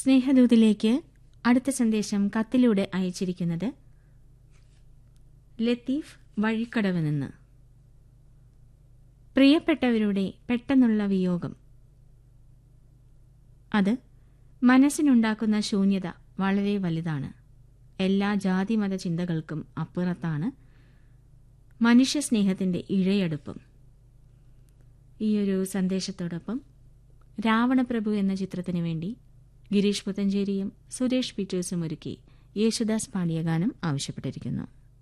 സ്നേഹദൂതിലേക്ക് അടുത്ത സന്ദേശം കത്തിലൂടെ അയച്ചിരിക്കുന്നത് ലത്തീഫ് വഴിക്കടവ് നിന്ന് പ്രിയപ്പെട്ടവരുടെ പെട്ടെന്നുള്ള വിയോഗം അത് മനസ്സിനുണ്ടാക്കുന്ന ശൂന്യത വളരെ വലുതാണ് എല്ലാ ജാതിമത ചിന്തകൾക്കും അപ്പുറത്താണ് മനുഷ്യസ്നേഹത്തിന്റെ ഇഴയടുപ്പം ഈയൊരു സന്ദേശത്തോടൊപ്പം രാവണപ്രഭു എന്ന ചിത്രത്തിനു വേണ്ടി ഗിരീഷ് പുത്തഞ്ചേരിയും സുരേഷ് പീറ്റേഴ്സും ഒരുക്കി യേശുദാസ് പാടിയ ഗാനം ആവശ്യപ്പെട്ടിരിക്കുന്നു